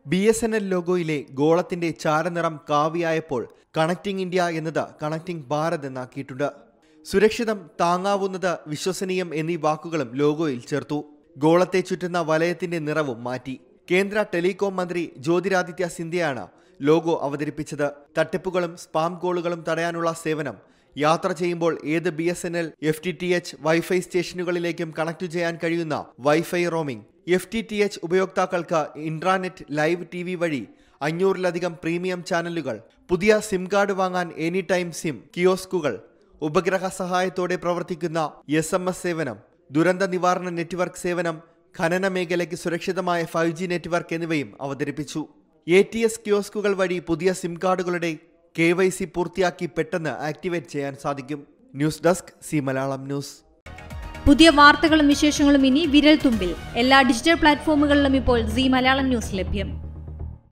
B S N L ലോഗോയിലെ ഗോളത്തിന്റെ ചാരനിറം കാവിയായപ്പോൾ കണക്റ്റിംഗ് ഇന്ത്യ എന്നത് കണക്റ്റിംഗ് ഭാരത് എന്നാക്കിയിട്ടുണ്ട് സുരക്ഷിതം താങ്ങാവുന്നത് വിശ്വസനീയം എന്നീ വാക്കുകളും ലോഗോയിൽ ചേർത്തു ഗോളത്തെ ചുറ്റുന്ന വലയത്തിന്റെ നിറവും മാറ്റി കേന്ദ്ര ടെലികോം മന്ത്രി ജ്യോതിരാദിത്യ സിന്ധ്യയാണ് ലോഗോ അവതരിപ്പിച്ചത് തട്ടിപ്പുകളും സ്പാം കോളുകളും തടയാനുള്ള സേവനം യാത്ര ചെയ്യുമ്പോൾ ഏത് B S N L F T T H wifi സ്റ്റേഷനുകളിലേക്കും കണക്ട് ചെയ്യാൻ കഴിയുന്ന wifi roaming F T T H ഉപയോക്താക്കൾക്ക് ഇൻട്രാനെറ്റ് ലൈവ് ടി വി വഴി അഞ്ഞൂറിലധികം പ്രീമിയം ചാനലുകൾ പുതിയ സിം കാർഡ് വാങ്ങാൻ എനി ടൈം സിം കിയോസ്കുകൾ ഉപഗ്രഹ സഹായത്തോടെ പ്രവർത്തിക്കുന്ന എസ് എം എസ് സേവനം ദുരന്ത നിവാരണ നെറ്റ്വർക്ക് സേവനം ഖനന മേഖലയ്ക്ക് സുരക്ഷിതമായ ഫൈവ് ജി നെറ്റ്വർക്ക് എന്നിവയും അവതരിപ്പിച്ചു എ ടി എസ് കിയോസ്കുകൾ വഴി പുതിയ സിം കാർഡുകളുടെ കെ വൈ സി പൂർത്തിയാക്കി പെട്ടെന്ന് ആക്ടിവേറ്റ് ചെയ്യാൻ സാധിക്കും news desk C Malayalam news പുതിയ വാർത്തകളും വിശേഷങ്ങളും ഇനി വിരൽ തുമ്പിൽ എല്ലാ ഡിജിറ്റൽ പ്ലാറ്റ്ഫോമുകളിലും ഇപ്പോൾ സി മലയാളം ന്യൂസ് ലഭ്യം